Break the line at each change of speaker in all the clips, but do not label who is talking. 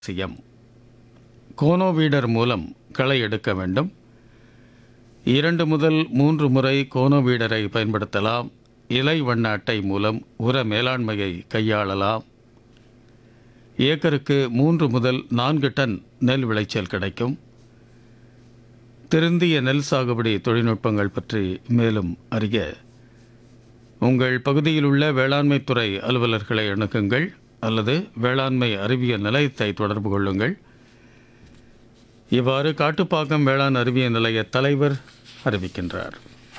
அவசியம் கோனோவீடர் மூலம் களை எடுக்க வேண்டும் இரண்டு முதல் மூன்று முறை கோனோவீடரை பயன்படுத்தலாம் இலை வண்ண அட்டை மூலம் உர மேலாண்மையை கையாளலாம் ஏக்கருக்கு மூன்று முதல் நான்கு டன் நெல் விளைச்சல் கிடைக்கும் திருந்திய நெல் சாகுபடி தொழில்நுட்பங்கள் பற்றி மேலும் அறிய உங்கள் பகுதியில் உள்ள வேளாண்மைத்துறை அலுவலர்களை அணுகுங்கள் அல்லது வேளாண்மை அறிவியல் நிலையத்தை தொடர்பு கொள்ளுங்கள் இவ்வாறு காட்டுப்பாக்கம் வேளாண் அறிவியல் நிலைய தலைவர் அறிவிக்கின்றார்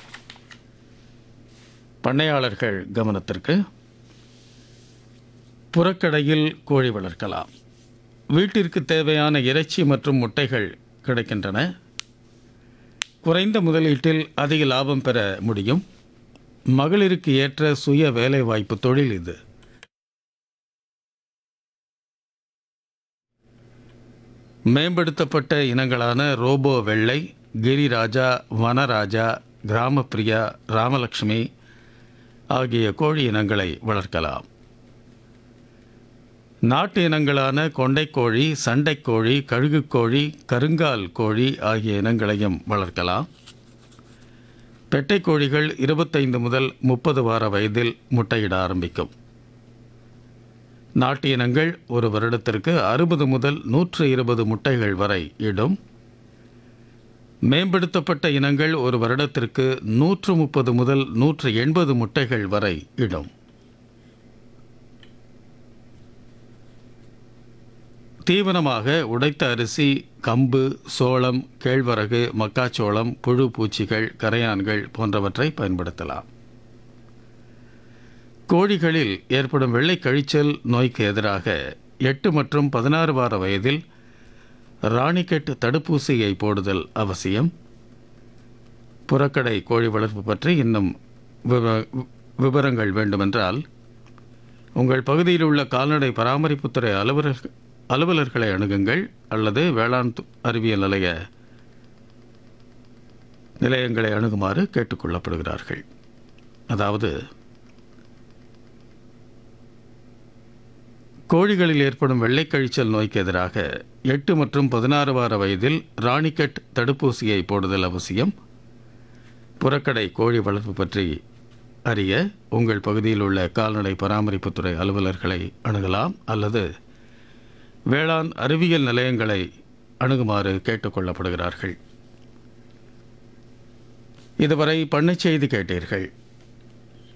பண்ணையாளர்கள் கவனத்திற்கு புறக்கடையில் கோழி வளர்க்கலாம் வீட்டிற்கு தேவையான இறைச்சி மற்றும் முட்டைகள் கிடைக்கின்றன குறைந்த முதலீட்டில் அதிக லாபம் பெற முடியும் மகளிருக்கு ஏற்ற சுய வேலைவாய்ப்பு தொழில் இது மேம்படுத்தப்பட்ட இனங்களான ரோபோ வெள்ளை கிரிராஜா வனராஜா கிராமப்பிரியா ராமலட்சுமி ஆகிய கோழி இனங்களை வளர்க்கலாம் நாட்டு இனங்களான கொண்டைக்கோழி சண்டைக்கோழி கழுகுக்கோழி கருங்கால் கோழி ஆகிய இனங்களையும் வளர்க்கலாம் பெட்டைக் கோழிகள் இருபத்தைந்து முதல் முப்பது வார வயதில் முட்டையிட ஆரம்பிக்கும் நாட்டு இனங்கள் ஒரு வருடத்திற்கு அறுபது முதல் நூற்று இருபது முட்டைகள் வரை இடும் மேம்படுத்தப்பட்ட இனங்கள் ஒரு வருடத்திற்கு நூற்று முப்பது முதல் நூற்று எண்பது முட்டைகள் வரை இடும் தீவனமாக உடைத்த அரிசி கம்பு சோளம் கேழ்வரகு மக்காச்சோளம் புழு பூச்சிகள் கரையான்கள் போன்றவற்றை பயன்படுத்தலாம் கோழிகளில் ஏற்படும் வெள்ளை கழிச்சல் நோய்க்கு எதிராக எட்டு மற்றும் பதினாறு வார வயதில் ராணிக்கெட் தடுப்பூசியை போடுதல் அவசியம் புறக்கடை கோழி வளர்ப்பு பற்றி இன்னும் விவ- விவரங்கள் வேண்டுமென்றால் உங்கள் பகுதியில் உள்ள கால்நடை பராமரிப்புத்துறை அலுவலர் அலுவலர்களை அணுகுங்கள் அல்லது வேளாண் து- அறிவியல் நிலைய நிலையங்களை அணுகுமாறு கேட்டுக்கொள்ளப்படுகிறார்கள் அதாவது கோழிகளில் ஏற்படும் வெள்ளை கழிச்சல் நோய்க்கு எதிராக எட்டு மற்றும் பதினாறு வார வயதில் ராணிக்கெட் தடுப்பூசியை போடுதல் அவசியம் புறக்கடை கோழி வளர்ப்பு பற்றி அறிய உங்கள் பகுதியில் உள்ள கால்நடை பராமரிப்புத்துறை அலுவலர்களை அணுகலாம் அல்லது வேளாண் அறிவியல் நிலையங்களை அணுகுமாறு கேட்டுக்கொள்ளப்படுகிறார்கள் இதுவரை பண்ணைச் செய்தி கேட்டீர்கள்